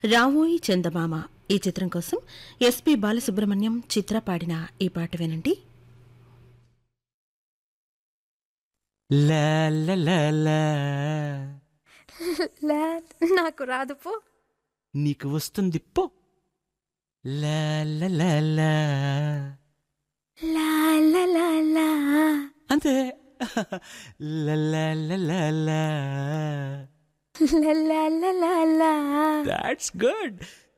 రావోయి చందమామ ఈ చిత్రం కోసం ఎస్పి బాలసుబ్రహ్మణ్యం చిత్ర పాడిన ఈ పాట వినండి లా లా లా లా. లే నాకు రాదు పో నీకు వస్తుంది పో లా లా లా లా. లా లా లా లా అంతే లా లా లా లా లా. లా లా లా లా లా దాట్స్ గుడ్